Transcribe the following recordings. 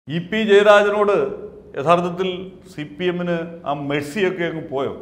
E P ജയരാജനോട് യഥാർത്ഥത്തിൽ C P എമ്മിന് ആ മെഴ്സിയൊക്കെ അങ്ങ് പോയോ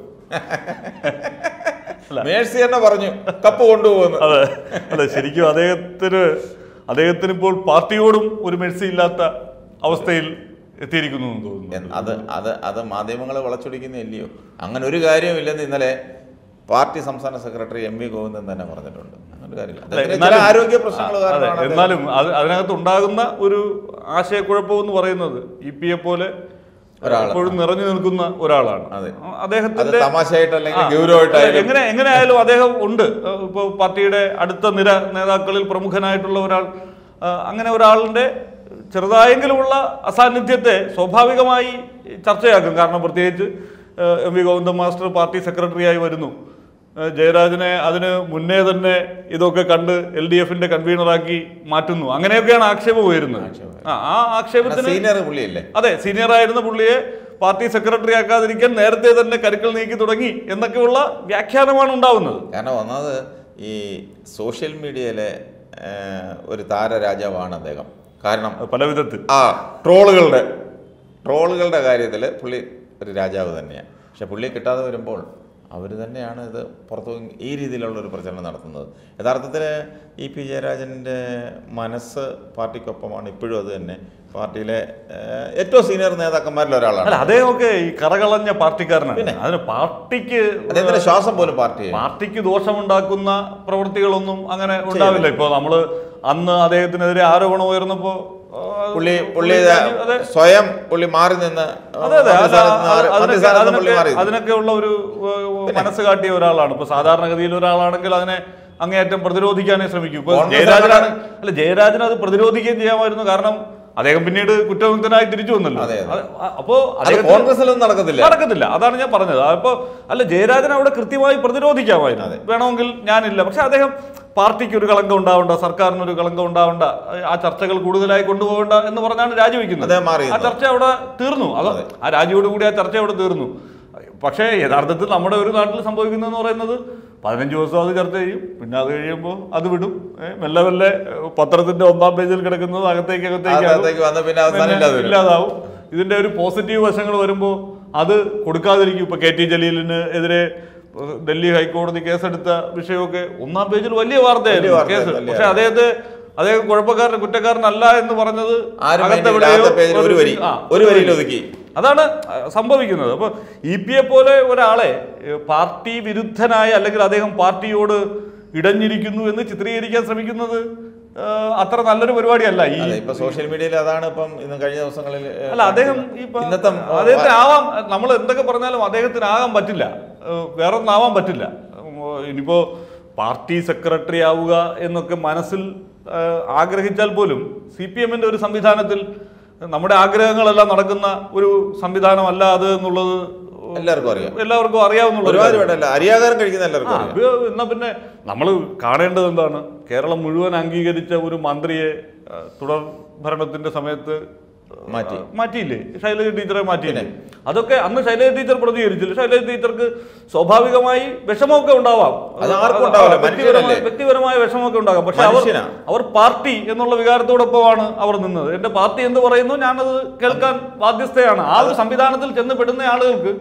മേഴ്സി തന്നെ പറഞ്ഞു കപ്പ് കൊണ്ടുപോകുന്നു അതെ അതെ ശരിക്കും അദ്ദേഹത്തിന് അദ്ദേഹത്തിന് ഇപ്പോൾ പാർട്ടിയോടും ഒരു മെഴ്സി ഇല്ലാത്ത അവസ്ഥയിൽ എത്തിയിരിക്കുന്നു എന്ന് തോന്നുന്നു എന്ന് അത് അത് അത് മാധ്യമങ്ങളെ വളച്ചൊടിക്കുന്നില്ലയോ അങ്ങനെ ഒരു കാര്യമില്ലെന്ന് ഇന്നലെ പാർട്ടി സംസ്ഥാന സെക്രട്ടറി എം വി ഗോവിന്ദൻ തന്നെ പറഞ്ഞിട്ടുണ്ട് അങ്ങനെ ഒരു കാര്യമില്ല അല്ല, അദ്ദേഹത്തിന് ചില എന്നാലും- ആരോഗ്യ പ്രശ്നങ്ങൾ അതെ, കാരണമാണ് അദ്ദേഹം- എന്നാലും അത് അതിനകത്ത് ഉണ്ടാകുന്ന ഒരു ആശയക്കുഴപ്പം എന്ന് പറയുന്നത് ഇ പി എ പോലെ ഒരാള്. എപ്പോഴും നിറഞ്ഞു നിൽക്കുന്ന ഒരാളാണ് അതെ. അത് അദ്ദേഹത്തിന്റെ തമാശയായിട്ട് അല്ലെങ്കിൽ ആ, ഗൗരവമായിട്ടായാലും എങ്ങനെ എങ്ങനെ ആയാലും അദ്ദേഹം ഉണ്ട് ഇപ്പോൾ പാർട്ടിയുടെ അടുത്ത നിര നേതാക്കളിൽ പ്രമുഖനായിട്ടുള്ള ഒരാൾ ആ, അങ്ങനെ ഒരാളിന്റെ ചെറുതായെങ്കിലുമുള്ള അസാന്നിധ്യത്തെ സ്വാഭാവികമായി ചർച്ചയാക്കും കാരണം പ്രത്യേകിച്ച് ആ, M V Govindan master party സെക്രട്ടറിയായി വരുന്നു ആ, ജയരാജനെ അതിന് മുന്നേ തന്നെ ഇതൊക്കെ കണ്ട് എൽ ഡി എഫിന്റെ കൺവീനറാക്കി മാറ്റുന്നു അങ്ങനെയൊക്കെയാണ് ആക്ഷേപം ഉയരുന്നത് ആ ആ ആക്ഷേപത്തിന് സീനിയർ പുള്ളിയല്ലേ അതെ സീനിയർ ആയിരുന്ന പുള്ളിയെ പാർട്ടി സെക്രട്ടറി ആക്കാതിരിക്കാൻ നേരത്തെ തന്നെ കരുക്കൾ നീക്കി തുടങ്ങി എന്നൊക്കെയുള്ള വ്യാഖ്യാനമാണ് ഉണ്ടാവുന്നത് കാരണം ഒന്നാമത് ഈ സോഷ്യൽ മീഡിയയിലെ ആ, ഒരു താരരാജാവാണ് അദ്ദേഹം കാരണം പല വിധത്തിൽ ആ ട്രോളുകളുടെ ട്രോളുകളുടെ കാര്യത്തിൽ പുള്ളി ഒരു രാജാവ് തന്നെയാണ് പക്ഷെ പുള്ളി കിട്ടാതെ വരുമ്പോൾ അവർ തന്നെയാണ് ഇത് പുറത്തു ഈ രീതിയിലുള്ള ഒരു പ്രചരണം നടത്തുന്നത് യഥാർത്ഥത്തിൽ ഇ പി ജയരാജൻ്റെ മനസ്സ് പാർട്ടിക്കൊപ്പമാണ് ഇപ്പോഴും അത് തന്നെ പാർട്ടിയിലെ ഏഹ്, ഏറ്റവും സീനിയർ നേതാക്കന്മാരിൽ ഒരാളാണ് അല്ല അദ്ദേഹമൊക്കെ ഈ കറകളഞ്ഞ പാർട്ടിക്കാരനാണ് അതിന് പാർട്ടിക്ക് അദ്ദേഹത്തിന്റെ ശ്വാസം പോലും പാർട്ടി പാർട്ടിക്ക് ദോഷമുണ്ടാക്കുന്ന പ്രവൃത്തികളൊന്നും അങ്ങനെ ഉണ്ടാവില്ല ഇപ്പൊ നമ്മള് അന്ന് അദ്ദേഹത്തിനെതിരെ ആരോപണം ഉയർന്നപ്പോ ആ, പുള്ളി പുള്ളി അതെ സ്വയം പുള്ളി മാറി നിന്ന് അതെ അതെ അത് മന്ത്രിസ്ഥാനത്ത് നിന്ന് മാറി- അതിനൊക്കെ മന്ത്രിസ്ഥാനത്ത് നിന്ന് പുള്ളി മാറി അതിനൊക്കെ അതിനൊക്കെ ഉള്ള ഒരു ഏഹ്, മനസ്സ് കാട്ടിയ ഒരാളാണ് ഇപ്പൊ സാധാരണഗതിയിൽ ഒരാളാണെങ്കിൽ അതിനെ അങ്ങേയറ്റം പ്രതിരോധിക്കാനേ ശ്രമിക്കും ഇപ്പൊ കോൺഗ്രസ് ജയരാജനാണ് അല്ല ജയരാജൻ അത് പ്രതിരോധിക്കുകയും ചെയ്യാമായിരുന്നു കാരണം അദ്ദേഹം പിന്നീട് കുറ്റവിമുക്തനായി തിരിച്ചു വന്നല്ലോ അതെ, അതെ. അത് അപ്പോ അത് അദ്ദേഹത്തിന് കോൺഗ്രസിലൊന്നും നടക്കത്തില്ല നടക്കത്തില്ല അതാണ് ഞാൻ പറഞ്ഞത് അപ്പൊ അല്ല ജയരാജൻ അവിടെ കൃത്യമായി പ്രതിരോധിക്കാമായിരുന്നു വേണമെങ്കിൽ ഞാനില്ല പക്ഷെ അദ്ദേഹം പാർട്ടിക്ക് ഒരു കളങ്കം ഉണ്ടാവണ്ട സർക്കാരിന് ഒരു കളങ്കം ഉണ്ടാവണ്ട ആ ചർച്ചകൾ കൂടുതലായി കൊണ്ടുപോകണ്ട എന്ന് പറഞ്ഞാണ് രാജിവെക്കുന്നത് അദ്ദേഹം മാറി ആ ചർച്ച അവിടെ തീർന്നു അത് ആ രാജിയോട് കൂടി ആ ചർച്ച അവിടെ തീർന്നു പക്ഷേ യഥാർത്ഥത്തിൽ നമ്മുടെ ഒരു നാട്ടിൽ സംഭവിക്കുന്നതെന്ന് പറയുന്നത് പതിനഞ്ച് ദിവസം അത് ചർച്ച ചെയ്യും പിന്നെ അത് കഴിയുമ്പോൾ അത് വിടും ഏ, മെല്ലെ മെല്ലെ ഏ, പത്രത്തിന്റെ ഒന്നാം പേജിൽ കിടക്കുന്നത് അകത്തേക്ക് അകത്തേക്ക് ആകും. അകത്തേക്ക് വന്ന് പിന്നെ അവസാനം പിന്നെ ഇല്ലാതെ വരും. ഇല്ലാതാവും ഇതിന്റെ ഒരു പോസിറ്റീവ് വശങ്ങൾ വരുമ്പോൾ അത് കൊടുക്കാതിരിക്കും ഇപ്പൊ കെ ടി ജലീലിന് എതിരെ ഏഹ്, ഡൽഹി ഹൈക്കോടതി കേസെടുത്ത വിഷയമൊക്കെ ഒന്നാം പേജിൽ വലിയ വലിയ വാർത്തയായിരുന്നു വാർത്തയായിരുന്നു, കേസ് വലിയ പക്ഷെ അദ്ദേഹത്തെ അദ്ദേഹം കുഴപ്പക്കാരൻ കുറ്റക്കാരനല്ല എന്ന് പറഞ്ഞത് ആരും അകത്തെവിടെയോ വേണ്ടിയില്ല. ആദ്യത്തെ പേജിൽ ഒരു വരി. ആ, ഒരു വരിയിൽ ഒതുക്കി. അതാണ് അഹ്, സംഭവിക്കുന്നത് അപ്പൊ ഇ പി എ പോലെ ഒരാളെ ഏഹ്, പാർട്ടി വിരുദ്ധനായ അല്ലെങ്കിൽ അദ്ദേഹം പാർട്ടിയോട് ഇടഞ്ഞിരിക്കുന്നു എന്ന് ചിത്രീകരിക്കാൻ ശ്രമിക്കുന്നത് ഏഹ്, അത്ര നല്ലൊരു പരിപാടിയല്ല ഈ അതെ ഇപ്പൊ സോഷ്യൽ മീഡിയയിൽ അതാണ് ഇപ്പം ഇന്ന് കഴിഞ്ഞ ദിവസങ്ങളിൽ ഏഹ്, അല്ല അദ്ദേഹം ഈ പ- ഇന്നത്തെ അദ്ദേഹത്തിന് ആവാം നമ്മൾ എന്തൊക്കെ പറഞ്ഞാലും അദ്ദേഹത്തിന് ആകാൻ പറ്റില്ല ഏഹ് വേറെ ഒന്നും ആവാൻ പറ്റില്ല ഉം, ഇനിയിപ്പോ പാർട്ടി സെക്രട്ടറി ആവുക എന്നൊക്കെ മനസ്സിൽ ഏഹ് ആഗ്രഹിച്ചാൽ പോലും സി പി എമ്മിന്റെ ഒരു സംവിധാനത്തിൽ നമ്മുടെ ആഗ്രഹങ്ങളെല്ലാം നടക്കുന്ന ഒരു സംവിധാനമല്ല അത് എന്നുള്ളത് എല്ലാവർക്കും അറിയാം എല്ലാവർക്കും അറിയാവുന്ന ഒരുപാട് വേണ്ടല്ല അരിയാകാരം കഴിക്കുന്ന എല്ലാവർക്കും ആ, അറിയാം ഇത് എന്നാ പിന്നെ നമ്മൾ കാണേണ്ടത് എന്താണ് കേരളം മുഴുവൻ അംഗീകരിച്ച ഒരു മന്ത്രിയെ ആ, തുടർ ഭരണത്തിന്റെ സമയത്ത് മാറ്റി. ആ, മാറ്റിയില്ലേ ശൈലജ ടീച്ചറെ മാറ്റിയില്ലേ അതൊക്കെ അന്ന് ശൈലജ ടീച്ചർ പ്രതികരിച്ചില്ല ശൈലജ ടീച്ചർക്ക് സ്വാഭാവികമായി വിഷമമൊക്കെ ഉണ്ടാവാം അത് ആർക്കും ഉണ്ടാവില്ല. വ്യക്തിപരമായ മനുഷ്യനല്ലേ? വ്യക്തിപരമായ വിഷമമൊക്കെ ഉണ്ടാകാം പക്ഷെ അവർ മനുഷ്യനാ. അവർ പാർട്ടി എന്നുള്ള വികാരത്തോടൊപ്പമാണ് അവർ നിന്നത് എന്റെ പാർട്ടി എന്ത് പറയുന്നു ഞാനത് കേൾക്കാൻ ബാധ്യസ്ഥയാണ് ആ ഒരു സംവിധാനത്തിൽ ചെന്ന് പെടുന്ന ആളുകൾക്ക്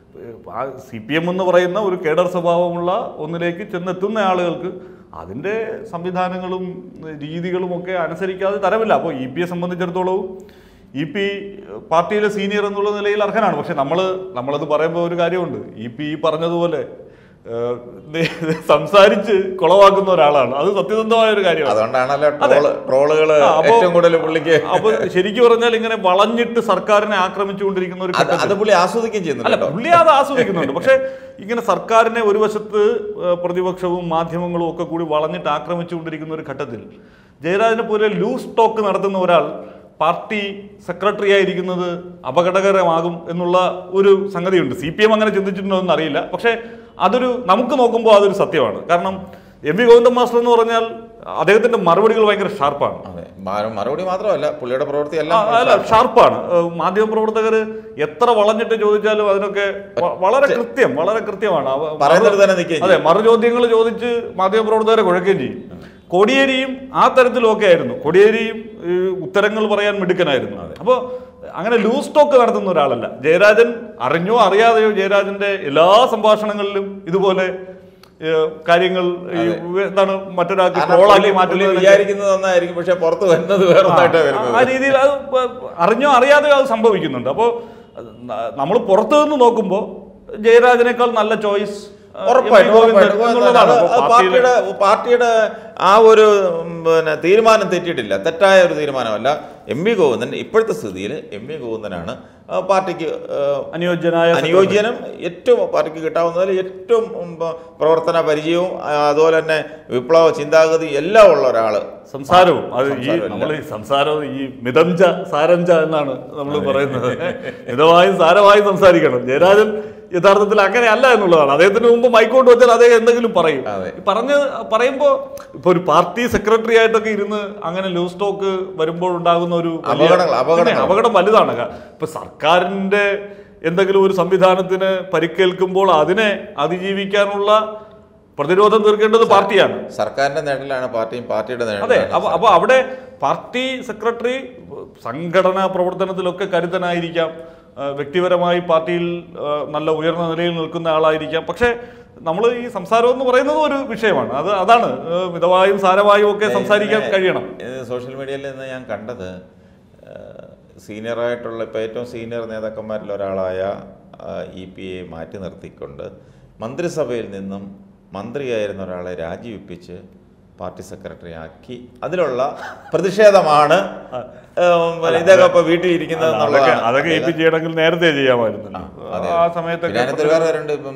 സി പി എം എന്ന് പറയുന്ന ഒരു കേഡർ സ്വഭാവമുള്ള ഒന്നിലേക്ക് ചെന്നെത്തുന്ന ആളുകൾക്ക് അതിൻ്റെ സംവിധാനങ്ങളും രീതികളും ഒക്കെ അനുസരിക്കാതെ തരമില്ല അപ്പോൾ ഇ പിയെ സംബന്ധിച്ചിടത്തോളവും ഇ പി പാർട്ടിയിലെ സീനിയർ എന്നുള്ള നിലയിൽ അർഹനാണ് പക്ഷെ നമ്മൾ നമ്മളത് പറയുമ്പോൾ ഒരു കാര്യമുണ്ട് ഇ പി ഈ പറഞ്ഞതുപോലെ ഏഹ്, ദേ- സംസാരിച്ച് കുളവാക്കുന്ന ഒരാളാണ് അത് സത്യസന്ധമായ ഒരു കാര്യമാണ് അതുകൊണ്ടാണല്ലോ ട്രോള് ട്രോളുകള് ആ, അപ്പോ- ഏറ്റവും കൂടുതൽ പുള്ളിക്ക് അപ്പൊ ശരിക്കും പറഞ്ഞാൽ ഇങ്ങനെ വളഞ്ഞിട്ട് സർക്കാരിനെ ആക്രമിച്ചുകൊണ്ടിരിക്കുന്ന ഒരു അത് ഘട്ടത്തിൽ അത് പുള്ളി ആസ്വദിക്കുകയും ചെയ്യുന്നുണ്ട് അല്ല കേട്ടോ പുള്ളി അത് ആസ്വദിക്കുന്നുണ്ട് പക്ഷെ ഇങ്ങനെ സർക്കാരിനെ ഒരു വശത്ത് ഏഹ്, പ്രതിപക്ഷവും മാധ്യമങ്ങളും ഒക്കെ കൂടി വളഞ്ഞിട്ട് ആക്രമിച്ചുകൊണ്ടിരിക്കുന്ന ഒരു ഘട്ടത്തിൽ ജയരാജനെ പോലെ ലൂസ് ടോക്ക് നടത്തുന്ന ഒരാൾ പാർട്ടി സെക്രട്ടറി ആയിരിക്കുന്നത് അപകടകരമാകും എന്നുള്ള ഒരു സംഗതിയുണ്ട് സി പി എം അങ്ങനെ ചിന്തിച്ചിട്ടുണ്ടോ എന്ന് അറിയില്ല പക്ഷേ അതൊരു നമുക്ക് നോക്കുമ്പോൾ അതൊരു സത്യമാണ് കാരണം എം വി ഗോവിന്ദൻ മാസ്റ്റർ എന്ന് പറഞ്ഞാൽ അദ്ദേഹത്തിന്റെ മറുപടികൾ ഭയങ്കര ഷാർപ്പാണ് അതെ മ- മറുപടി മാത്രമല്ല പുള്ളിയുടെ പ്രവൃത്തി ആ, എല്ലാം അല്ല ഷാർപ്പാണ് മാധ്യമപ്രവർത്തകർ എത്ര വളഞ്ഞിട്ട് ചോദിച്ചാലും അതിനൊക്കെ വ- വളരെ കൃത്യം വളരെ കൃത്യമാണ് അവ- പറയുന്നിടത്ത് തന്നെ നിൽക്കുകയും അതെ മറുചോദ്യങ്ങൾ ചോദിച്ച് മാധ്യമപ്രവർത്തകരെ കുഴക്കുകയും ചെയ്യും കോടിയേരിയും ആ തരത്തിലൊക്കെ ആയിരുന്നു കോടിയേരിയും ഈ ഉത്തരങ്ങൾ പറയാൻ മിടുക്കനായിരുന്നു അപ്പോൾ അങ്ങനെ ലൂസ് ടോക്ക് നടത്തുന്ന ഒരാളല്ല ജയരാജൻ അറിഞ്ഞോ അറിയാതെയോ ജയരാജന്റെ എല്ലാ സംഭാഷണങ്ങളിലും ഇതുപോലെ ഏഹ്, കാര്യങ്ങൾ ഈ എന്താണ് മറ്റൊരാൾക്ക് കാരണം ട്രോളാക്കി പുള്ളി- പുള്ളി മാറ്റുന്നത് വിചാരിക്കുന്നത് ഒന്നായിരിക്കും പക്ഷെ പുറത്ത് വരുന്നത് വേറൊന്നായിട്ടാണ് വരുന്നത് ആ രീതിയിൽ അത് പ- അറിഞ്ഞോ അറിയാതെയോ അത് സംഭവിക്കുന്നുണ്ട് അപ്പോൾ നമ്മൾ പുറത്തു നിന്ന് നോക്കുമ്പോൾ ജയരാജനേക്കാൾ നല്ല ചോയ്സ് ഉറപ്പായിട്ടും ഉറപ്പായിട്ടും. അത് പാർട്ടിയുടെ പാർട്ടിയുടെ ആ ഒരു ഉം, പിന്നെ തീരുമാനം തെറ്റിയിട്ടില്ല തെറ്റായ ഒരു തീരുമാനമല്ല എം വി ഗോവിന്ദൻ ഇപ്പോഴത്തെ സ്ഥിതിയിൽ എം വി ഗോവിന്ദനാണ് ആ, പാർട്ടിക്ക് ആ, അനുയോജ്യനായ അനുയോജ്യനും ഏറ്റവും പാർട്ടിക്ക് കിട്ടാവുന്നതിൽ ഏറ്റവും ഉം, പ- പ്രവർത്തന പരിചയവും ആ, അതുപോലെ തന്നെ വിപ്ലവ ചിന്താഗതി എല്ലാം ഉള്ള ഒരാള് സംസാരവും അത് ഈ സംസാരവും നമ്മൾ ഈ സംസാരവും ഈ മിതഞ്ച സാരഞ്ച എന്നാണ് നമ്മൾ പറയുന്നത് മിതമായും സാരമായും സംസാരിക്കണം ജയരാജൻ യഥാർത്ഥത്തിൽ അങ്ങനെയല്ല എന്നുള്ളതാണ് അദ്ദേഹത്തിന് മുമ്പ് മൈക്കോട്ട് വെച്ചാൽ അദ്ദേഹം എന്തെങ്കിലും പറയും അതെ. ഈ പറഞ്ഞ് പറയുമ്പോൾ ഇപ്പൊ ഒരു പാർട്ടി സെക്രട്ടറി ആയിട്ടൊക്കെ ഇരുന്ന് അങ്ങനെ ലൂസ് ടോക്ക് വരുമ്പോൾ ഉണ്ടാകുന്ന ഒരു വലിയ- അപകടങ്ങൾ, അപകടങ്ങൾ. പിന്നെ അപകടം വലുതാണ് ക- ഇപ്പൊ സർക്കാരിന്റെ എന്തെങ്കിലും ഒരു സംവിധാനത്തിന് പരിക്കേൽക്കുമ്പോൾ അതിനെ അതിജീവിക്കാനുള്ള പ്രതിരോധം തീർക്കേണ്ടത് പാർട്ടിയാണ് സർക്കാരിന്റെ നേട്ടലാണ് പാർട്ടിയും പാർട്ടിയുടെ അതെ നേട്ടമാണ് അപ്പൊ അപ്പൊ അവിടെ പാർട്ടി സെക്രട്ടറി സംഘടനാ പ്രവർത്തനത്തിലൊക്കെ കരുത്തനായിരിക്കാം ആ, വ്യക്തിപരമായി പാർട്ടിയിൽ ആ, നല്ല ഉയർന്ന നിലയിൽ നിൽക്കുന്ന ആളായിരിക്കാം പക്ഷേ നമ്മൾ ഈ സംസാരം എന്ന് പറയുന്നത് ഒരു വിഷയമാണ് അത് അതാണ് ആ, മിതമായും സാരമായും ഒക്കെ സംസാരിക്കാൻ കഴിയണം ഇത് സോഷ്യൽ മീഡിയയിൽ നിന്ന് ഞാൻ കണ്ടത് സീനിയറായിട്ടുള്ള ഇപ്പോൾ ഏറ്റവും സീനിയർ നേതാക്കന്മാരിൽ ഒരാളായ ഇ പി എ മാറ്റി നിർത്തിക്കൊണ്ട് മന്ത്രിസഭയിൽ നിന്നും മന്ത്രിയായിരുന്ന ഒരാളെ രാജിവെപ്പിച്ച് പാർട്ടി സെക്രട്ടറി ആക്കി അതിലുള്ള പ്രതിഷേധമാണ് ഏം, ഇതൊക്കെ ഇപ്പോൾ വീട്ടിൽ ഇരിക്കുന്നത് അതൊക്കെ എന്നുള്ളതാണ് അതൊക്കെ എ പി ചെയ്യണമെങ്കിൽ നേരത്തെ ചെയ്യാമായിരുന്നു അതെ. ആ സമയത്തൊക്കെ പിന്നെ അതിനകത്ത് വേറെ വരുന്നുണ്ട് ഇപ്പം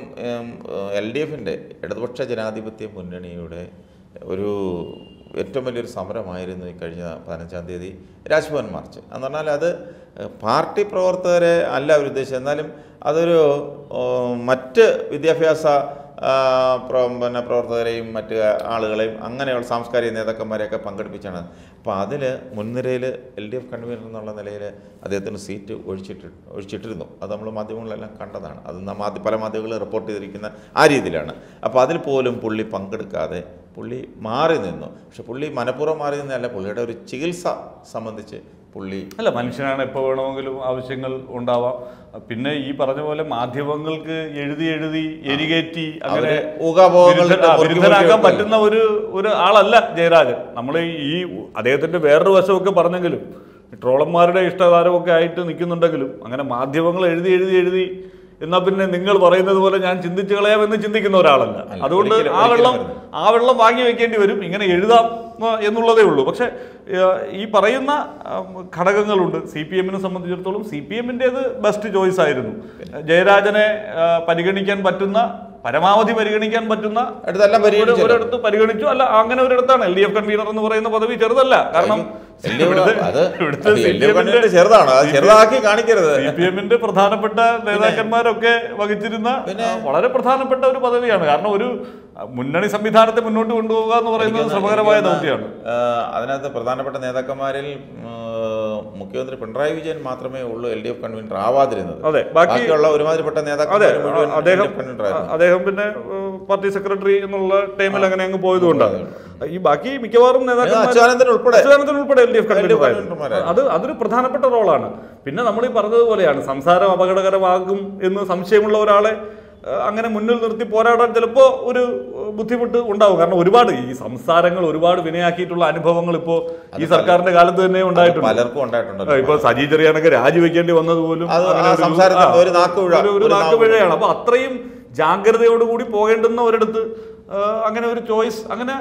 എൽ ഡി എഫിൻ്റെ ഇടതുപക്ഷ ജനാധിപത്യ മുന്നണിയുടെ ഒരു ഏറ്റവും വലിയൊരു സമരമായിരുന്നു ഈ കഴിഞ്ഞ പതിനഞ്ചാം തീയതി രാജ്ഭവൻ മാർച്ച് എന്ന് പറഞ്ഞാൽ അത് ഏഹ്, പാർട്ടി പ്രവർത്തകരെ അല്ല അവർ ഉദ്ദേശിച്ചത് എന്നാലും അതൊരു ഏഹ്, മറ്റ് വിദ്യാഭ്യാസ ആ, പ്ര- പിന്നെ പ്രവർത്തകരെയും മറ്റ് ആളുകളെയും അങ്ങനെയുള്ള സാംസ്കാരിക നേതാക്കന്മാരെയൊക്കെ പങ്കെടുപ്പിച്ചാണ് അപ്പോൾ അതിൽ മുൻനിരയിൽ എൽ ഡി എഫ് കൺവീനർ എന്നുള്ള നിലയിൽ അദ്ദേഹത്തിന് സീറ്റ് ഒഴിച്ചിട്ട് ഒഴിച്ചിട്ടിരുന്നു അത് നമ്മൾ മാധ്യമങ്ങളിലെല്ലാം കണ്ടതാണ് അത് ന- മാധ്യ പല മാധ്യമങ്ങളും റിപ്പോർട്ട് ചെയ്തിരിക്കുന്ന ആ രീതിയിലാണ് അപ്പോൾ അതിൽ പോലും പുള്ളി പങ്കെടുക്കാതെ പുള്ളി മാറി നിന്നു പക്ഷെ പുള്ളി മനഃപൂർവ്വം മാറി നിന്നല്ല പുള്ളിയുടെ ഒരു ചികിത്സ സംബന്ധിച്ച് പുള്ളി അല്ല മനുഷ്യനാണ് എപ്പോൾ വേണമെങ്കിലും ആവശ്യങ്ങൾ ഉണ്ടാവാം പിന്നെ ഈ പറഞ്ഞ പോലെ മാധ്യമങ്ങൾക്ക് എഴുതി എഴുതി എരികേറ്റി അങ്ങനെ അവര് ഊഹാപോഹങ്ങളുടെ വിരുദ്ധ- ആ, പൊറുക്കി വിരുദ്ധനാക്കാൻ പൊറുക്കി പറ്റുന്ന ഒരു ഒരു ആളല്ല ജയരാജൻ നമ്മൾ ഈ അദ്ദേഹത്തിന്റെ വേറൊരു വശമൊക്കെ പറഞ്ഞെങ്കിലും ട്രോളന്മാരുടെ ഇഷ്ടതാരമൊക്കെ ആയിട്ട് നിൽക്കുന്നുണ്ടെങ്കിലും അങ്ങനെ മാധ്യമങ്ങൾ എഴുതി എഴുതി എഴുതി എന്നാ പിന്നെ നിങ്ങൾ പറയുന്നത് പോലെ ഞാൻ ചിന്തിച്ചു കളയാമെന്ന് ചിന്തിക്കുന്ന ഒരാളല്ല അല്ല, അതുകൊണ്ട് ഒരിക്കലും- ആ വെള്ളം ഒരിക്കലും ആ വെള്ളം വാങ്ങി വെക്കേണ്ടി വരും ഇങ്ങനെ എഴുതാം ആ, എന്നുള്ളതേ ഉള്ളൂ പക്ഷെ ആ, ഈ പറയുന്ന ആ, ഘടകങ്ങളുണ്ട് സി പി എമ്മിനെ സംബന്ധിച്ചിടത്തോളം സി പി എമ്മിൻ്റെത് ബെസ്റ്റ് ചോയ്സ് ആയിരുന്നു ജയരാജനെ ആ, പരിഗണിക്കാൻ പറ്റുന്ന പരമാവധി പരിഗണിക്കാൻ പറ്റുന്ന അടുത്തെല്ലാം ഒരു- പരിഗണിച്ചു ഒരിടത്ത് പരിഗണിച്ചു അല്ല അങ്ങനെ ഒരിടത്താണ് എൽ ഡി എഫ് കൺവീനർ എന്ന് പറയുന്ന പദവി ചെറുതല്ല കാരണം ഇവിടുത്തെ അത് ഇവിടുത്തെ എൽ ഡി എഫ് കണ്ടിട്ട് ചെറുതാണ് അത് ചെറുതാക്കി കാണിക്കരുത് സി പി എമ്മിന്റെ പ്രധാനപ്പെട്ട നേതാക്കന്മാരൊക്കെ വഹിച്ചിരുന്ന ആ, വളരെ പ്രധാനപ്പെട്ട ഒരു പദവിയാണ് കാരണം ഒരു ആ, മുന്നണി സംവിധാനത്തെ മുന്നോട്ട് കൊണ്ടുപോകുക എന്ന് പറയുന്നത് എനിക്ക് ശ്രമകരമായ തോന്നുന്നു, ദൗത്യമാണ് ആ, അതിനകത്ത് പ്രധാനപ്പെട്ട നേതാക്കന്മാരിൽ ആ, മുഖ്യമന്ത്രി പിണറായി വിജയൻ മാത്രമേ ഉള്ളൂ എൽ ഡി എഫ് കൺവീനർ ആവാതിരുന്നത് അതെ, ബാക്കി- ബാക്കിയുള്ള ഒരുമാതിരിപ്പെട്ട അതെ നേതാക്കന്മാർ മുഴുവൻ ആ, അദ്ദേഹം LDF convener ആയിരുന്നു. അദ്ദേഹം പിന്നെ ഏഹ്, പാർട്ടി സെക്രട്ടറി എന്നുള്ള ടൈമിൽ അങ്ങനെ അങ്ങ് പോയതുകൊണ്ടാണ് ഈ ബാക്കി മിക്കവാറും നേതാക്കന്മാർ അച്യുതാനന്ദൻ ഉൾപ്പെടെ അച്യുതാനന്ദൻ ഉൾപ്പെടെ എൽ ഡി എഫ് കൺവീനർമാരായിരുന്നു. അത് അതൊരു പ്രധാനപ്പെട്ട റോളാണ് പിന്നെ നമ്മൾ ഈ പറഞ്ഞതുപോലെയാണ് സംസാരം അപകടകരമാകും എന്ന് സംശയമുള്ള ഒരാളെ ഏഹ്, അങ്ങനെ മുന്നിൽ നിർത്തി പോരാടാൻ ചിലപ്പോൾ ഒരു ഏഹ്, ബുദ്ധിമുട്ട് ഉണ്ടാവും കാരണം ഒരുപാട് ഈ സംസാരങ്ങൾ ഒരുപാട് വിനയാക്കിയിട്ടുള്ള അനുഭവങ്ങൾ ഇപ്പോൾ ഈ സർക്കാരിന്റെ കാലത്ത് തന്നെ ഉണ്ടായിട്ടുണ്ട് പലർക്കും ഉണ്ടായിട്ടുണ്ടല്ലോ ഇപ്പൊ സജി ചെറിയാനൊക്കെ രാജിവെക്കേണ്ടി വന്നത് പോലും അത് അങ്ങനെ ആ ഒരു- സംസാരത്തിൽ ആ, ഒരു നാക്കുപിഴ, ഒരു- ഒരു ഒരു നാക്കുപിഴയാണ് അപ്പൊ അത്രയും ജാഗ്രതയോടുകൂടി പോകേണ്ടുന്ന ഒരിടത്ത് ആ, അങ്ങനെ ഒരു ചോയ്സ് അങ്ങനെ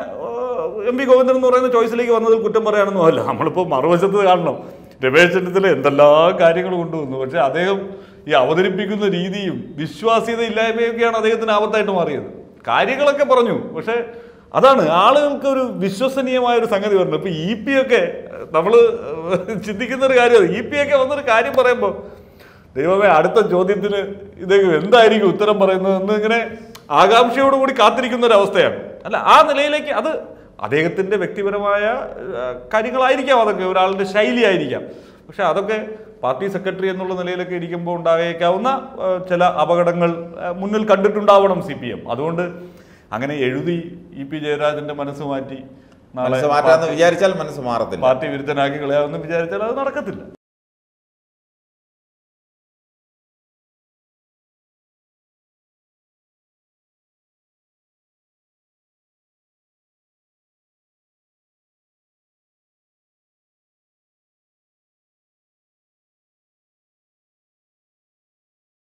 എം പി ഗോവിന്ദൻ എന്ന് പറയുന്ന ചോയ്സിലേക്ക് വന്നതിൽ കുറ്റം പറയാനൊന്നും അല്ല നമ്മളിപ്പോൾ മറുവശത്ത് കാണണം രമേശ് ചെന്നിത്തല എന്തെല്ലാം കാര്യങ്ങൾ കൊണ്ടുവന്നു പക്ഷെ അദ്ദേഹം ഈ അവതരിപ്പിക്കുന്ന രീതിയും വിശ്വാസ്യത ഇല്ലായ്മയൊക്കെയാണ് അദ്ദേഹത്തിന് ആപത്തായിട്ട് മാറിയത് കാര്യങ്ങളൊക്കെ പറഞ്ഞു പക്ഷെ അതാണ് ആളുകൾക്ക് ഒരു വിശ്വസനീയമായ ഒരു സംഗതി പറഞ്ഞു ഇപ്പൊ ഇ പി ഒക്കെ നമ്മൾ ചിന്തിക്കുന്ന ഒരു കാര്യമാണ് ഇ പി ഒക്കെ വന്നൊരു കാര്യം പറയുമ്പോൾ ദൈവമേ അടുത്ത ചോദ്യത്തിന് ഇദ്ദേഹം എന്തായിരിക്കും ഉത്തരം പറയുന്നത് എന്ന് ഇങ്ങനെ ആകാംക്ഷയോടുകൂടി കാത്തിരിക്കുന്ന ഒരു അവസ്ഥയാണ് അല്ല ആ നിലയിലേക്ക് അത് അദ്ദേഹത്തിന്റെ വ്യക്തിപരമായ ആ, കാര്യങ്ങളായിരിക്കാം അതൊക്കെ ഒരാളുടെ ശൈലിയായിരിക്കാം പക്ഷെ അതൊക്കെ പാർട്ടി സെക്രട്ടറി എന്നുള്ള നിലയിലൊക്കെ ഇരിക്കുമ്പോൾ ഉണ്ടായേക്കാവുന്ന ആ, ചില അപകടങ്ങൾ ആ, മുന്നിൽ കണ്ടിട്ടുണ്ടാവണം സി പി എം അതുകൊണ്ട് അങ്ങനെ എഴുതി ഇ പി ജയരാജന്റെ മനസ്സ് മാറ്റി നാളെ മനസ്സ് മാറ്റാന്ന് വിചാരിച്ചാൽ മനസ്സ് മാറത്തില്ല പാർട്ടി വിരുദ്ധനാക്കി കളയാമെന്ന് വിചാരിച്ചാൽ അത് നടക്കത്തില്ല